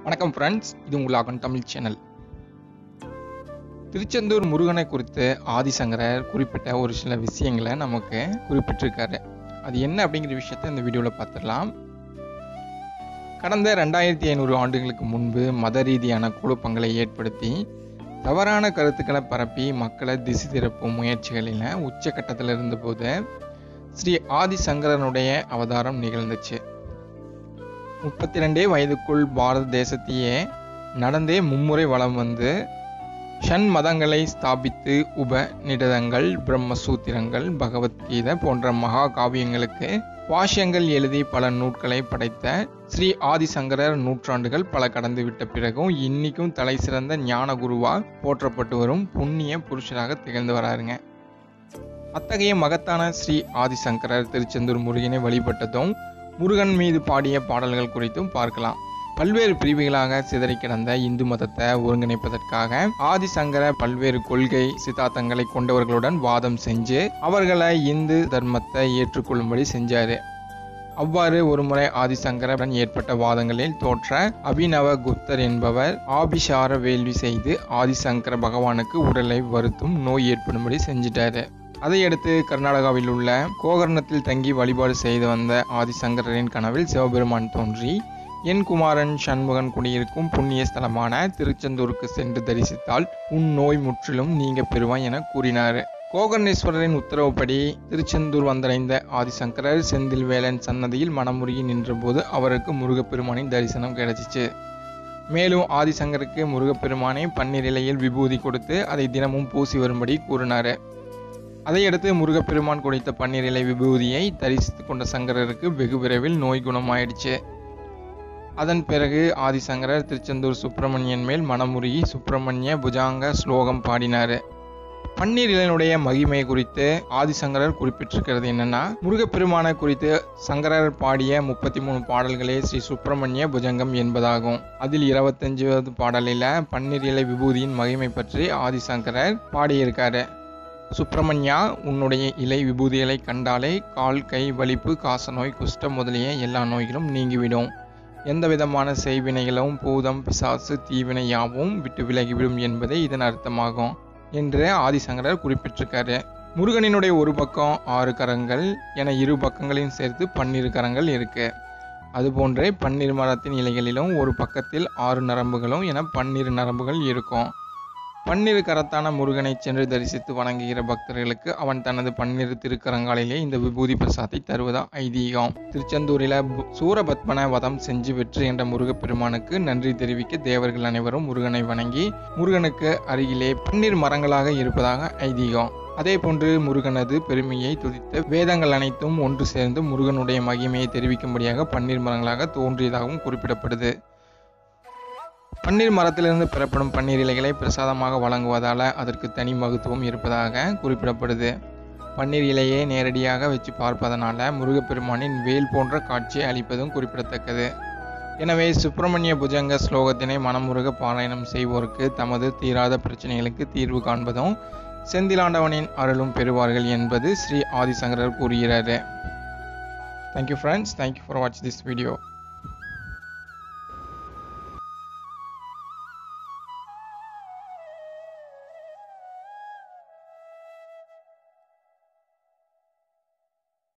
வணக்கம் ஃப்ரெண்ட்ஸ் இது உங்களாகும் தமிழ் சேனல் திருச்செந்தூர் முருகனை குறித்து ஆதிசங்கரர் குறிப்பிட்ட ஒரு சில விஷயங்களை நமக்கு குறிப்பிட்டிருக்காரு அது என்ன அப்படிங்கிற விஷயத்தை இந்த வீடியோவில் பார்த்துடலாம் கடந்த ரெண்டாயிரத்தி ஐநூறு ஆண்டுகளுக்கு முன்பு மத ரீதியான குழப்பங்களை ஏற்படுத்தி தவறான கருத்துக்களை பரப்பி மக்களை திசை திருப்பும் முயற்சிகளில் உச்சக்கட்டத்தில் இருந்தபோது ஸ்ரீ ஆதிசங்கரனுடைய அவதாரம் நிகழ்ந்துச்சு முப்பத்தி ரெண்டே வயதுக்குள் பாரத தேசத்தையே நடந்தே மும்முறை வலம் வந்து ஷண் மதங்களை ஸ்தாபித்து உபநிடதங்கள் பிரம்மசூத்திரங்கள் பகவத்கீதை போன்ற மகா காவியங்களுக்கு வாஷ்யங்கள் எழுதி பல நூட்களை படைத்த ஸ்ரீ ஆதிசங்கரர் நூற்றாண்டுகள் பல கடந்து விட்ட பிறகும் இன்னைக்கும் தலை சிறந்த ஞான குருவா போற்றப்பட்டு வரும் புண்ணிய புருஷராக திகழ்ந்து வராருங்க அத்தகைய மகத்தான ஸ்ரீ ஆதிசங்கரர் திருச்செந்தூர் முருகனை வழிபட்டதும் முருகன் மீது பாடிய பாடல்கள் குறித்தும் பார்க்கலாம் பல்வேறு பிரிவுகளாக சிதறி கிடந்த இந்து மதத்தை ஒருங்கிணைப்பதற்காக ஆதிசங்கர பல்வேறு கொள்கை சித்தாந்தங்களை கொண்டவர்களுடன் வாதம் செஞ்சு அவர்களை இந்து தர்மத்தை ஏற்றுக்கொள்ளும்படி செஞ்சாரு அவ்வாறு ஒருமுறை ஆதிசங்கரன் ஏற்பட்ட வாதங்களில் தோற்ற அபிநவ குப்தர் என்பவர் ஆபிசார வேள்வி செய்து ஆதிசங்கர பகவானுக்கு உடலை வருத்தும் நோய் ஏற்படும்படி செஞ்சிட்டாரு அதையடுத்து கர்நாடகாவில் உள்ள கோகர்ணத்தில் தங்கி வழிபாடு செய்து வந்த ஆதிசங்கரின் கனவில் சிவபெருமான் தோன்றி என் குமாரன் சண்முகன் குடியிருக்கும் புண்ணிய ஸ்தலமான திருச்செந்தூருக்கு சென்று தரிசித்தால் உன் நோய் முற்றிலும் நீங்க பெறுவாய் என கூறினார் கோகர்ணேஸ்வரரின் உத்தரவுப்படி திருச்செந்தூர் வந்தடைந்த ஆதிசங்கரர் செந்தில் வேலன் சன்னதியில் மனமுருகி நின்றபோது அவருக்கு முருகப்பெருமானின் தரிசனம் கிடைச்சிச்சு மேலும் ஆதிசங்கருக்கு முருகப்பெருமானை பன்னீர் இலையில் விபூதி கொடுத்து அதை தினமும் பூசி வரும்படி கூறினார் அதையடுத்து முருகப்பெருமான் குடித்த பன்னீர் இலை விபூதியை தரிசித்து கொண்ட சங்கரருக்கு வெகு விரைவில் நோய் குணமாயிடுச்சு அதன் பிறகு ஆதிசங்கரர் திருச்செந்தூர் சுப்பிரமணியன் மேல் மனமுருகி சுப்பிரமணிய புஜாங்க ஸ்லோகம் பாடினார் பன்னீர் இலையினுடைய மகிமை குறித்து ஆதிசங்கரர் குறிப்பிட்டிருக்கிறது என்னன்னா முருகப்பெருமானை குறித்து சங்கரர் பாடிய முப்பத்தி மூணு பாடல்களே ஸ்ரீ சுப்பிரமணிய புஜங்கம் என்பதாகும் அதில் இருபத்தஞ்சாவது பாடலில் பன்னீர் இலை விபூதியின் மகிமை பற்றி ஆதிசங்கரர் பாடியிருக்காரு சுப்பிரமணியா உன்னுடைய இலை விபூதிகளை கண்டாலே கால் கை வலிப்பு காசநோய் குஷ்டம் முதலிய எல்லா நோய்களும் நீங்கிவிடும் எந்த விதமான செய்வினைகளும் பூதம் பிசாசு தீவினை யாவும் விட்டு விலகிவிடும் என்பதே இதன் அர்த்தமாகும் என்று ஆதிசங்கரர் குறிப்பிட்டிருக்காரு முருகனினுடைய ஒரு பக்கம் ஆறு கரங்கள் என இரு பக்கங்களையும் சேர்த்து பன்னிரு கரங்கள் இருக்கு அதுபோன்றே பன்னீர் மரத்தின் இலைகளிலும் ஒரு பக்கத்தில் ஆறு நரம்புகளும் என பன்னிரு நரம்புகள் இருக்கும் பன்னிரு கரத்தான முருகனை சென்று தரிசித்து வணங்குகிற பக்தர்களுக்கு அவன் தனது பன்னிரு திருக்கரங்காலிலே இந்த விபூதி பிரசாத்தை தருவதா ஐதீகம் திருச்செந்தூரில சூரபத்மன வதம் செஞ்சு வெற்றி என்ற முருகப்பெருமானுக்கு நன்றி தெரிவிக்க தேவர்கள் அனைவரும் முருகனை வணங்கி முருகனுக்கு அருகிலே பன்னீர் மரங்களாக இருப்பதாக ஐதீகம் அதே போன்று முருகனது பெருமையை துதித்த வேதங்கள் அனைத்தும் ஒன்று சேர்ந்து முருகனுடைய மகிமையை தெரிவிக்கும்படியாக பன்னீர் மரங்களாக தோன்றியதாகவும் குறிப்பிடப்படுது பன்னீர் மரத்திலிருந்து பெறப்படும் பன்னீர் இலைகளை பிரசாதமாக வழங்குவதால் அதற்கு தனி மகத்துவம் இருப்பதாக குறிப்பிடப்படுது பன்னீர் இலையை நேரடியாக வச்சு பார்ப்பதனால முருகப்பெருமானின் வேல் போன்ற காட்சியை அளிப்பதும் குறிப்பிடத்தக்கது எனவே சுப்பிரமணிய புஜங்க ஸ்லோகத்தினை மனமுருக பாராயணம் செய்வோருக்கு தமது தீராத பிரச்சனைகளுக்கு தீர்வு காண்பதும் செந்திலாண்டவனின் அருளும் பெறுவார்கள் என்பது ஸ்ரீ ஆதிசங்கரர் கூறுகிறாரு thank you friends thank you for watch this video